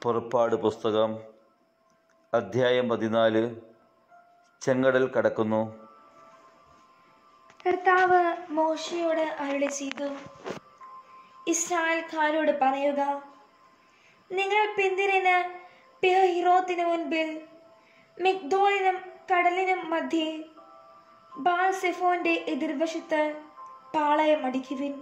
പുറപ്പാട് പുസ്തകം അധ്യായം പതിനാല് ചെങ്കടൽ കടക്കുന്നു കർത്താവ് മോശയോട് അരുളി ചെയ്തു ഇസ്രായേൽക്കാരോട് പറയുക നിങ്ങൾ പിന്തിരിന് പിഹഹിറോത്തിന് മുൻപിൽ മിഗ്ദോലിനും കടലിനും മധ്യേ ബാൽസെഫോന്റെ എതിർവശത്ത് പാളയമടിക്കുവിൻ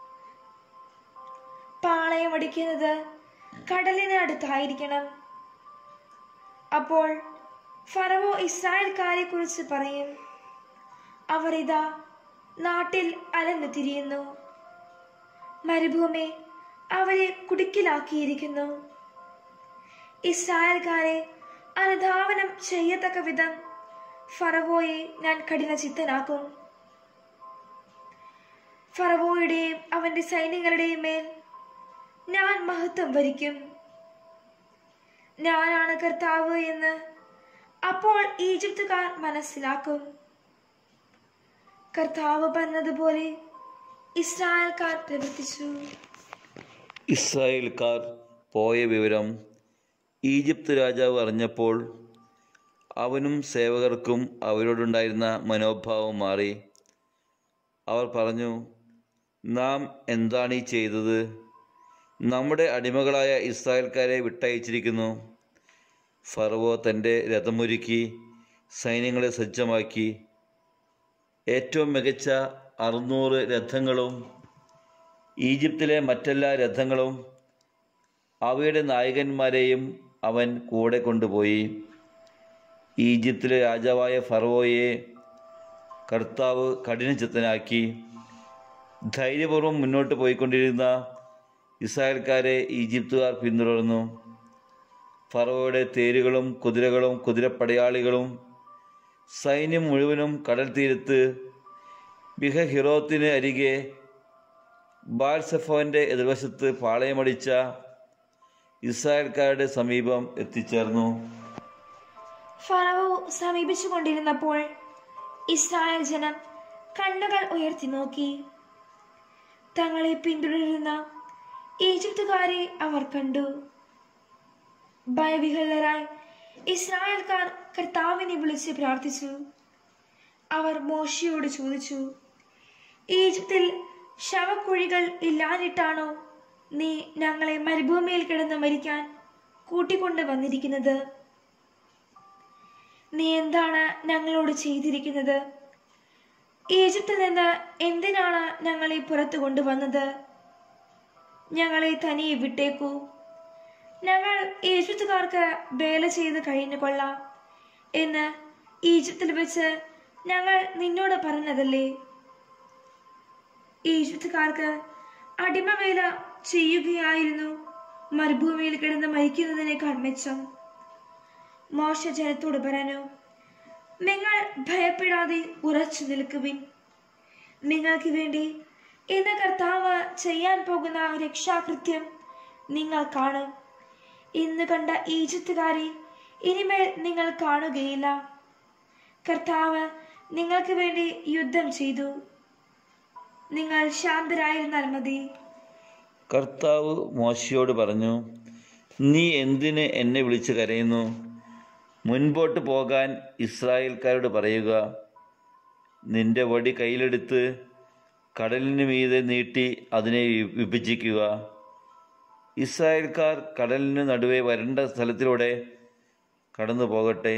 പാളയമടിക്കുന്നത് കടലിന് അടുത്തായിരിക്കണം അപ്പോൾ ഫറവോ ഇസ്രായേൽക്കാരെ കുറിച്ച് പറയും അവർ ഇതാ നാട്ടിൽ അലഞ്ഞു തിരിയുന്നു മരുഭൂമി അവരെ കുടുക്കിലാക്കിയിരിക്കുന്നു ഇസ്രായേൽക്കാരെ അനുധാവനം ചെയ്യത്തക്ക വിധം ഫറവോയെ ഞാൻ കഠിനചിത്തനാക്കും ഫറവോയുടെയും അവന്റെ സൈന്യങ്ങളുടെയും മേൽ ഞാൻ മഹത്വം വരിക്കും ഞാനാണ് കർത്താവ് എന്ന് അപ്പോൾ ഈജിപ്തുകാർ മനസ്സിലാക്കും കർത്താവ് പറഞ്ഞതുപോലെ ഇസ്രായേൽക്കാർ പ്രവർത്തിച്ചു ഇസ്രായേൽക്കാർ പോയ വിവരം ഈജിപ്ത് രാജാവ് അറിഞ്ഞപ്പോൾ അവനും സേവകർക്കും അവരോടുണ്ടായിരുന്ന മനോഭാവം മാറി അവർ പറഞ്ഞു നാം എന്താണ് ഈ ചെയ്തത് നമ്മുടെ അടിമകളായ ഇസ്രായേൽക്കാരെ വിട്ടയച്ചിരിക്കുന്നു ഫറവോ തൻ്റെ രഥമൊരുക്കി സൈന്യങ്ങളെ സജ്ജമാക്കി ഏറ്റവും മികച്ച അറുന്നൂറ് രഥങ്ങളും ഈജിപ്തിലെ മറ്റെല്ലാ രഥങ്ങളും അവയുടെ നായകന്മാരെയും അവൻ കൂടെ കൊണ്ടുപോയി ഈജിപ്തിലെ രാജാവായ ഫറവോയെ കർത്താവ് കഠിനചിത്തനാക്കി ധൈര്യപൂർവ്വം മുന്നോട്ട് പോയിക്കൊണ്ടിരുന്ന ഇസ്രായേൽക്കാരെ ഈജിപ്തുകാർ പിന്തുടർന്നു ഫറവോയുടെ തേരുകളും കുതിരകളും കുതിരപ്പടയാളികളും സൈന്യം മുഴുവനും കടൽ തീരത്ത് ബിഹഹിറോത്തിന് അരികെ ബാൽസഫോന്റെ എതിർവശത്ത് പാളയമടിച്ച ഇസ്രായേൽക്കാരുടെ സമീപം എത്തിച്ചേർന്നു ഫറവോ സമീപിച്ചുകൊണ്ടിരുന്നപ്പോൾ ഇസ്രായേൽ ജനം കണ്ണുകൾ ഉയർത്തി നോക്കി തങ്ങളെ പിന്തുടരുന്ന ഈജിപ്തുകാരെ അവർ കണ്ടു ഭയവിഹ്വലരായി ഇസ്രായേൽക്കാർ കർത്താവിനെ വിളിച്ച് പ്രാർത്ഥിച്ചു അവർ മോശയോട് ചോദിച്ചു ഈജിപ്തിൽ ശവക്കുഴികൾ ഇല്ലാഞ്ഞിട്ടാണോ നീ ഞങ്ങളെ മരുഭൂമിയിൽ കിടന്ന് മരിക്കാൻ കൂട്ടിക്കൊണ്ട് വന്നിരിക്കുന്നത് നീ എന്താണ് ഞങ്ങളോട് ചെയ്തിരിക്കുന്നത് ഈജിപ്തിൽ നിന്ന് എന്തിനാണ് ഞങ്ങളെ പുറത്തു കൊണ്ടുവന്നത് ഞങ്ങളെ തനിയെ വിട്ടേക്കൂ ഞങ്ങൾ ഈജിപ്തുകാർക്ക് വേല ചെയ്ത് കഴിഞ്ഞു കൊള്ളാം എന്ന് ഈജിപ്തിൽ വെച്ച് ഞങ്ങൾ നിന്നോട് പറഞ്ഞതല്ലേ ഈജിപ്തുകാർക്ക് അടിമവേല ചെയ്യുകയായിരുന്നു മരുഭൂമിയിൽ കിടന്ന് മരിക്കുന്നതിനേക്കാൾ മെച്ചം മോശ ജനത്തോട് പറഞ്ഞു നിങ്ങൾ ഭയപ്പെടാതെ ഉറച്ചു നിൽക്കുവിൻ നിങ്ങൾക്ക് വേണ്ടി ഇന്ന് കർത്താവ് ചെയ്യാൻ പോകുന്ന രക്ഷാകൃത്യം നിങ്ങൾ കാണും ഇന്ന് കണ്ട ഈജിപ്തുകാരെ ഇനിമേൽ നിങ്ങൾ കാണുകയില്ല കർത്താവ് നിങ്ങൾക്ക് വേണ്ടി യുദ്ധം ചെയ്തു നിങ്ങൾ ശാന്തരായിരുന്നാൽ മതി കർത്താവ് മോശയോട് പറഞ്ഞു നീ എന്തിന് എന്നെ വിളിച്ച് കരയുന്നു മുൻപോട്ട് പോകാൻ ഇസ്രായേൽക്കാരോട് പറയുക നിന്റെ വടി കയ്യിലെടുത്ത് കടലിന് മീതെ നീട്ടി അതിനെ വി- വിഭജിക്കുക ഇസ്രായേൽക്കാർ കടലിന് നടുവെ വരണ്ട സ്ഥലത്തിലൂടെ കടന്നു പോകട്ടെ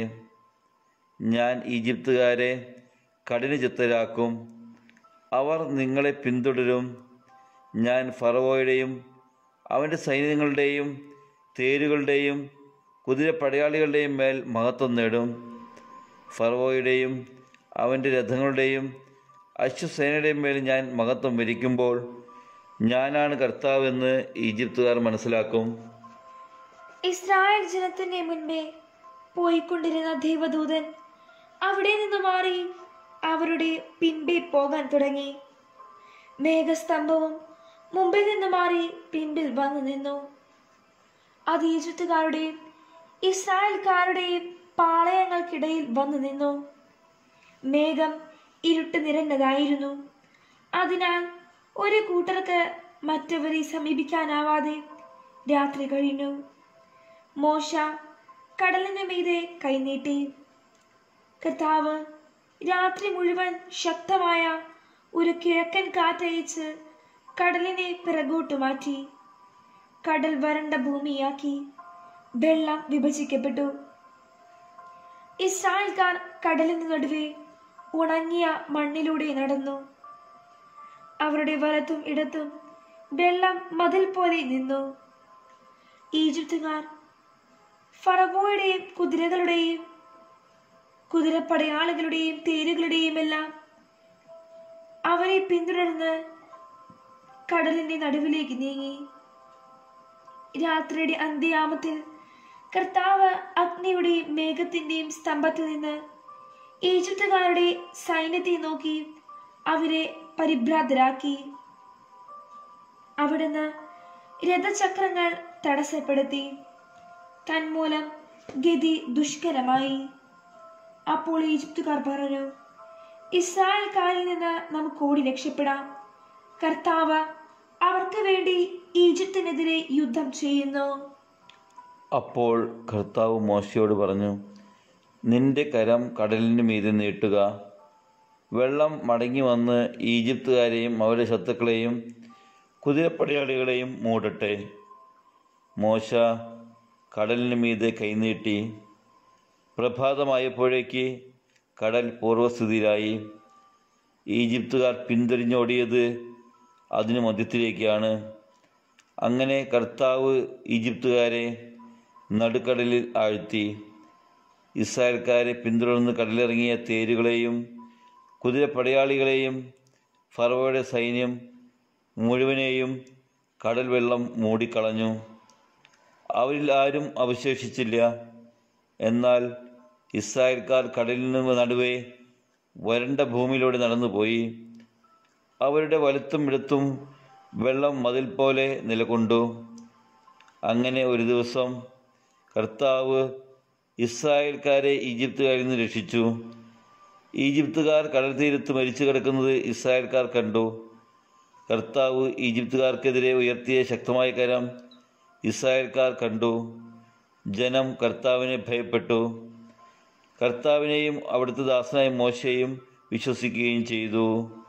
ഞാൻ ഈജിപ്തുകാരെ കഠിനചിത്തരാക്കും അവർ നിങ്ങളെ പിന്തുടരും ഞാൻ ഫറവോയുടെയും അവൻ്റെ സൈന്യങ്ങളുടെയും തേരുകളുടെയും കുതിരപ്പടയാളികളുടെയും മേൽ മഹത്വം നേടും ഫറവോയുടെയും അവൻ്റെ രഥങ്ങളുടെയും അശ്വസേനയുടെയും മേൽ ഞാൻ മഹത്വം വരിക്കുമ്പോൾ ഞാനാണ് കർത്താവെന്ന് ഈജിപ്തുകാർ മനസ്സിലാക്കും ഇസ്രായേൽ ജനത്തിന്റെ മുൻപേ പോയിക്കൊണ്ടിരുന്ന ദൈവദൂതൻ അവിടെ നിന്ന് മാറി അവരുടെ പിൻപേ പോകാൻ തുടങ്ങി മേഘസ്തംഭവും മുമ്പിൽ നിന്ന് മാറി പിൻപിൽ വന്നു നിന്നു അത് ഈജിപ്തുകാരുടെയും ഇസ്രായേൽക്കാരുടെയും പാളയങ്ങൾക്കിടയിൽ വന്നു നിന്നു മേഘം ഇരുട്ട് നിറഞ്ഞതായിരുന്നു അതിനാൽ ഒരു കൂട്ടർക്ക് മറ്റവരെ സമീപിക്കാനാവാതെ രാത്രി കഴിഞ്ഞു മോശ കടലിന് മീതെ കൈനീട്ടി കർത്താവ് രാത്രി മുഴുവൻ ശക്തമായ ഒരു കിഴക്കൻ കാറ്റയച്ച് കടലിനെ പിറകോട്ട് മാറ്റി കടൽ വരണ്ട ഭൂമിയാക്കി വെള്ളം വിഭജിക്കപ്പെട്ടു ഇസ്രായേൽക്കാർ കടലിന് നടുവേ ഉണങ്ങിയ മണ്ണിലൂടെ നടന്നു അവരുടെ വലത്തും ഇടത്തും വെള്ളം മതിൽ പോലെ നിന്നു ഈജിപ്തുകാർ ഫറവോയുടെയും കുതിരകളുടെയും കുതിരപ്പടയാളികളുടെയും തേരുകളുടെയും എല്ലാം അവരെ പിന്തുടർന്ന് കടലിന്റെ നടുവിലേക്ക് നീങ്ങി രാത്രിയുടെ അന്ത്യയാമത്തിൽ കർത്താവ് അഗ്നിയുടെയും മേഘത്തിന്റെയും സ്തംഭത്തിൽ നിന്ന് ഈജിപ്തുകാരുടെ സൈന്യത്തെ നോക്കി അവരെ പരിഭ്രാന്തരാക്കി അവിടുന്ന് രഥചക്രങ്ങൾ തടസ്സപ്പെടുത്തി തന്മൂലം ഗതി ദുഷ്കരമായി അപ്പോൾ ഈജിപ്തുകാർ പറഞ്ഞു ഇസ്രായേൽക്കാരിൽ നിന്ന് നമുക്ക് ഓടി രക്ഷപ്പെടാം കർത്താവ് അവർക്ക് വേണ്ടി ഈജിപ്തിനെതിരെ യുദ്ധം ചെയ്യുന്നു അപ്പോൾ കർത്താവ് മോശയോട് പറഞ്ഞു നിന്റെ കരം കടലിന് മീതെ നീട്ടുക വെള്ളം മടങ്ങി വന്ന് ഈജിപ്തുകാരെയും അവരുടെ ശത്രുക്കളെയും കുതിരപ്പടയാളികളെയും മൂടട്ടെ മോശ കടലിന് മീതെ കൈനീട്ടി പ്രഭാതമായപ്പോഴേക്ക് കടൽ പൂർവ്വസ്ഥിതിയിലായി ഈജിപ്തുകാർ പിന്തിരിഞ്ഞോടിയത് അതിനു മധ്യത്തിലേക്കാണ് അങ്ങനെ കർത്താവ് ഈജിപ്തുകാരെ നടുക്കടലിൽ ആഴ്ത്തി ഇസ്രായേൽക്കാരെ പിന്തുടർന്ന് കടലിറങ്ങിയ തേരുകളെയും കുതിരപ്പടയാളികളെയും ഫറവയുടെ സൈന്യം മുഴുവനെയും കടൽ വെള്ളം മൂടിക്കളഞ്ഞു അവരിൽ ആരും അവശേഷിച്ചില്ല എന്നാൽ ഇസ്രായേൽക്കാർ കടലിന് നടുവേ വരണ്ട ഭൂമിയിലൂടെ നടന്നുപോയി അവരുടെ വലത്തും ഇടത്തും വെള്ളം മതിൽ പോലെ നിലകൊണ്ടു അങ്ങനെ ഒരു ദിവസം കർത്താവ് ഇസ്രായേൽക്കാരെ ഈജിപ്തുകാരിൽ നിന്ന് രക്ഷിച്ചു ഈജിപ്തുകാർ കടൽ തീരത്ത് മരിച്ചു കിടക്കുന്നത് ഇസ്രായേൽക്കാർ കണ്ടു കർത്താവ് ഈജിപ്തുകാർക്കെതിരെ ഉയർത്തിയ ശക്തമായ കരം ഇസ്രായേൽക്കാർ കണ്ടു ജനം കർത്താവിനെ ഭയപ്പെട്ടു കർത്താവിനെയും അവിടുത്തെ ദാസനായ മോശയും വിശ്വസിക്കുകയും ചെയ്തു